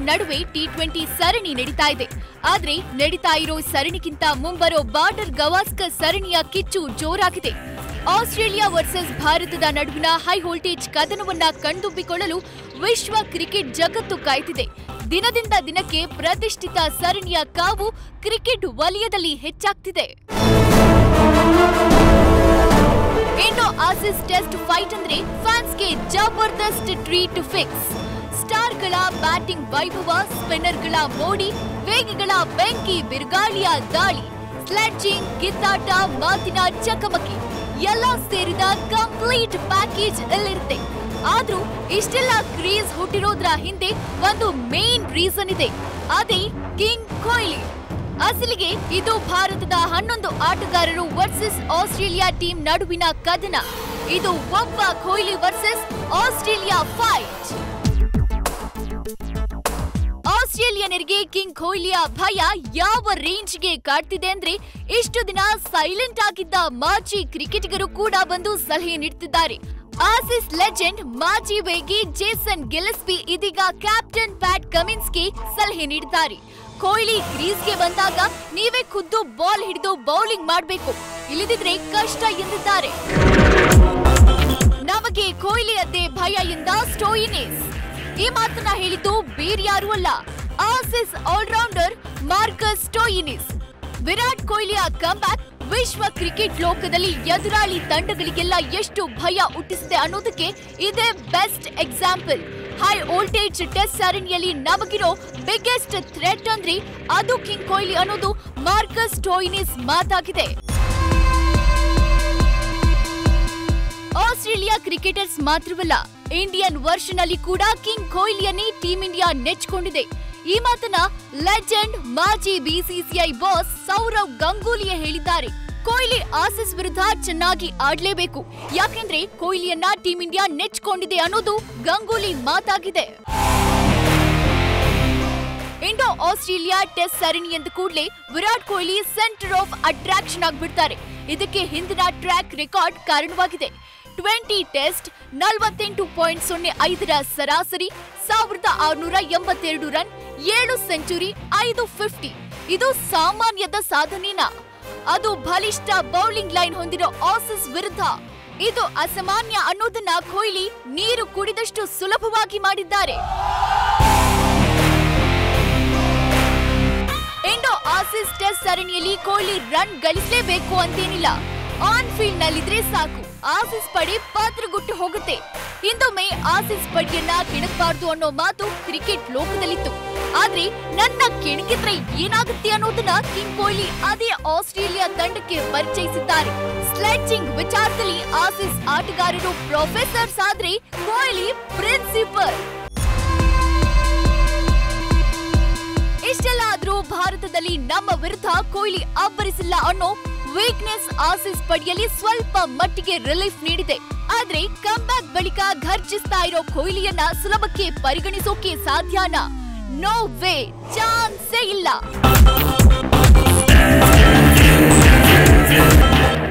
ನಡುವೆ T twenty ಸರಣಿ ನಡೀತಾ ಇದೆ ಆದ್ರೆ ನಡೀತಾ ಇರೋ ಸರಣಿಗಿಂತ ಮುಂಬರೋ ಬಾರ್ಡರ್ ಗವಾಸ್ಕರ್ ಸರಣಿಯ ಕಿಚ್ಚು ಜೋರಾಗಿದೆ ಆಸ್ಟ್ರೇಲಿಯಾ ವರ್ಸಸ್ ಭಾರತದ ನಡುವಿನ ಹೈ ವೋಲ್ಟೇಜ್ ಕದನವನ್ನ ಕಣ್ತುಂಬಿಕೊಳ್ಳಲು ವಿಶ್ವ ಕ್ರಿಕೆಟ್ ಜಗತ್ತು ಕಾಯ್ತಿದೆ ದಿನದಿಂದ ದಿನಕ್ಕೆ ಪ್ರತಿಷ್ಠಿತ ಸರಣಿಯ ಕಾವು ಕ್ರಿಕೆಟ್ ವಲಯದಲ್ಲಿ ಹೆಚ್ಚಾಗ್ತಿದೆ ಇಂಡೋ ಆಸಿಸ್ ಟೆಸ್ಟ್ ಫೈಟ್ ಅಂದ್ರೆ ಫ್ಯಾನ್ಸ್ಗೆ ಜಬರ್ದಸ್ತ್ ಟ್ರೀಟ್ ಫಿಕ್ಸ್ ಸ್ಟಾರ್ಗಳ ಬ್ಯಾಟಿಂಗ್ ವೈಭವ ಸ್ಪಿನ್ನರ್ಗಳ ಮೋಡಿ ವೇಗಿಗಳ ಬೆಂಕಿ ಬಿರುಗಾಳಿಯ ದಾಳಿ ಸ್ಲೆಡ್ಜಿಂಗ್ ಕಿತ್ತಾಟ ಮಾತಿನ ಚಕಮಕಿ ಎಲ್ಲ ಸೇರಿದ ಕಂಪ್ಲೀಟ್ ಪ್ಯಾಕೇಜ್ ಇಲ್ಲಿರುತ್ತೆ ಆದ್ರೂ ಇಷ್ಟೆಲ್ಲ ಕ್ರೇಜ್ ಹುಟ್ಟಿರೋದ್ರ ಹಿಂದೆ ಒಂದು ಮೇನ್ ರೀಸನ್ ಇದೆ ಅದೇ ಕಿಂಗ್ ಕೊಹ್ಲಿ ಅಸಲಿಗೆ ಇದು ಭಾರತದ ಹನ್ನೊಂದು ಆಟಗಾರರು ವರ್ಸಸ್ ಆಸ್ಟ್ರೇಲಿಯಾ ಟೀಮ್ ನಡುವಿನ ಕದನ ಇದು ಒಬ್ಬ ಕೊಹ್ಲಿ ವರ್ಸಸ್ ಆಸ್ಟ್ರೇಲಿಯಾ ಫೈಟ್ ಆಸ್ಟ್ರೇಲಿಯನರಿಗೆ ಕಿಂಗ್ ಕೊಹ್ಲಿಯ ಭಯ ಯಾವ ರೇಂಜ್ಗೆ ಕಾಡ್ತಿದೆ ಅಂದ್ರೆ ಇಷ್ಟು ದಿನ ಸೈಲೆಂಟ್ ಆಗಿದ್ದ ಮಾಜಿ ಕ್ರಿಕೆಟಿಗರು ಕೂಡ ಬಂದು ಸಲಹೆ ನೀಡುತ್ತಿದ್ದಾರೆ ಆಸಿಸ್ ಲೆಜೆಂಡ್ ಮಾಜಿ ವೇಗಿ ಜೇಸನ್ ಗೆಲೆಸ್ಪಿ ಇದೀಗ ಕ್ಯಾಪ್ಟನ್ ಪ್ಯಾಟ್ ಕಮಿನ್ಸ್ಗೆ ಸಲಹೆ ನೀಡಿದ್ದಾರೆ ಕೊಹ್ಲಿ ಕ್ರೀಸ್ಗೆ ಬಂದಾಗ ನೀವೇ ಖುದ್ದು ಬಾಲ್ ಹಿಡಿದು ಬೌಲಿಂಗ್ ಮಾಡಬೇಕು ಇಲ್ಲದಿದ್ರೆ ಕಷ್ಟ ಎಂದಿದ್ದಾರೆ ನಮಗೆ ಕೊಹ್ಲಿಯದ್ದೇ ಭಯ ಎಂದ ಸ್ಟೋಯಿನಿಸ್ ಈ ಮಾತನ್ನ ಹೇಳಿದ್ದು ಬೇರ್ಯಾರೂ ಅಲ್ಲ Aussie allrounder Marcus Stoinis Virat ಕೊಹ್ಲಿಯ ಕಂಬ್ಯಾಕ್ ವಿಶ್ವ ಕ್ರಿಕೆಟ್ ಲೋಕದಲ್ಲಿ ಎದುರಾಳಿ ತಂಡಗಳಿಗೆಲ್ಲ ಎಷ್ಟು ಭಯ ಹುಟ್ಟಿಸಿದೆ ಅನ್ನೋದಕ್ಕೆ ಇದೇ best example high voltage test ಸರಣಿಯಲ್ಲಿ ನಮಗಿರೋ ಬಿಗ್ಗೆಸ್ಟ್ ಥ್ರೆಟ್ ಅಂದ್ರೆ ಅದು ಕಿಂಗ್ ಕೊಹ್ಲಿ ಅನ್ನೋದು ಮಾರ್ಕಸ್ ಸ್ಟೋಯಿನಿಸ್ ಮಾತಾಗಿದೆ ಆಸ್ಟ್ರೇಲಿಯಾ ಕ್ರಿಕೆಟರ್ಸ್ ಮಾತ್ರವಲ್ಲ ಇಂಡಿಯನ್ ವರ್ಷನ್ ಅಲ್ಲಿ ಕೂಡ ಕಿಂಗ್ ಕೊಹ್ಲಿಯನ್ನೇ ಟೀಮ್ ಇಂಡಿಯಾ ನೆಚ್ಕೊಂಡಿದೆ ಈ ಮಾತನ್ನ ಲೆಜೆಂಡ್ ಮಾಜಿ ಬಿಸಿಸಿಐ ಬಾಸ್ ಸೌರವ್ ಗಂಗೂಲಿಯೇ ಹೇಳಿದ್ದಾರೆ ಕೊಹ್ಲಿ ಆಸಿಸ್ ವಿರುದ್ಧ ಚೆನ್ನಾಗಿ ಆಡ್ಲೇಬೇಕು ಯಾಕೆಂದ್ರೆ ಕೊಹ್ಲಿಯನ್ನ ಟೀಮ್ ಇಂಡಿಯಾ ನೆಚ್ಕೊಂಡಿದೆ ಅನ್ನೋದು ಗಂಗೂಲಿ ಮಾತಾಗಿದೆ ಇಂಡೋ ಆಸ್ಟ್ರೇಲಿಯಾ ಟೆಸ್ಟ್ ಸರಣಿ ಎಂದ ಕೂಡಲೇ Virat Kohli centre of attraction ಆಗ್ಬಿಡ್ತಾರೆ ಇದಕ್ಕೆ ಹಿಂದಿನ ಟ್ರ್ಯಾಕ್ ರೆಕಾರ್ಡ್ ಕಾರಣವಾಗಿದೆ ಟ್ವೆಂಟಿ ಟೆಸ್ಟ್ ನಲವತ್ತೆಂಟು ಪಾಯಿಂಟ್ ಸೊನ್ನೆ ಐದರ ಸರಾಸರಿ ಸಾವಿರದ ಆರುನೂರ ಎಂಬತ್ತೆರಡು ರನ್ ಏಳು ಸೆಂಚುರಿ ಐದು ಫಿಫ್ಟಿ ಇದು ಸಾಮಾನ್ಯದ ಸಾಧನೆನಾ ಅದು ಬಲಿಷ್ಠ ಬೌಲಿಂಗ್ ಲೈನ್ ಹೊಂದಿರೋ ಆಸಿಸ್ ವಿರುದ್ಧ ಇದು ಅಸಾಮಾನ್ಯ ಅನ್ನೋದನ್ನ ಕೊಹ್ಲಿ ನೀರು ಕುಡಿದಷ್ಟು ಸುಲಭವಾಗಿ ಮಾಡಿದ್ದಾರೆ ಇಂಡೋ ಆಸಿಸ್ ಟೆಸ್ಟ್ ಸರಣಿಯಲ್ಲಿ ಕೊಹ್ಲಿ ರನ್ ಗಳಿಸಲೇಬೇಕು ಅಂತೇನಿಲ್ಲ ಆನ್ ಫೀಲ್ಡ್ ನಲ್ಲಿದ್ರೆ ಸಾಕು ಆಸಿಸ್ ಪಡೆ ಪಾತ್ರಗುಟ್ಟು ಹೋಗುತ್ತೆ ಇಂದೊಮ್ಮೆ ಆಸಿಸ್ ಪಡೆಯನ್ನ ಕೆಣಕಬಾರ್ದು ಅನ್ನೋ ಮಾತು ಕ್ರಿಕೆಟ್ ಲೋಕದಲ್ಲಿತ್ತು ಆದ್ರೆ ನನ್ನ ಕೆಣಕಿದ್ರೆ ಏನಾಗುತ್ತೆ ಅನ್ನೋದನ್ನ ಕಿಂಗ್ ಕೊಹ್ಲಿ ಅದೇ ಆಸ್ಟ್ರೇಲಿಯಾ ತಂಡಕ್ಕೆ ಪರಿಚಯಿಸಿದ್ದಾರೆ ಸ್ಲೆಡ್ಜಿಂಗ್ ವಿಚಾರದಲ್ಲಿ ಆಸಿಸ್ ಆಟಗಾರರು ಪ್ರೊಫೆಸರ್ಸ್ ಆದ್ರೆ ಕೊಹ್ಲಿ ಪ್ರಿನ್ಸಿಪಲ್ ಇಷ್ಟೆಲ್ಲ ಆದ್ರೂ ಭಾರತದಲ್ಲಿ ನಮ್ಮ ವಿರುದ್ಧ ಕೊಹ್ಲಿ ಅಬ್ಬರಿಸಿಲ್ಲ ಅನ್ನೋ ವೀಕ್ನೆಸ್ ಆಸಿಸ್ ಪಡೆಯಲ್ಲಿ ಸ್ವಲ್ಪ ಮಟ್ಟಿಗೆ ರಿಲೀಫ್ ನೀಡಿದೆ ಆದ್ರೆ ಕಂಬ್ಯಾಕ್ ಬಳಿಕ ಘರ್ಜಿಸ್ತಾ ಇರೋ ಕೊಹ್ಲಿಯನ್ನ ಸುಲಭಕ್ಕೆ ಪರಿಗಣಿಸೋಕೆ ಸಾಧ್ಯನಾ ನೋ ವೇ ಚಾನ್ಸೇ ಇಲ್ಲ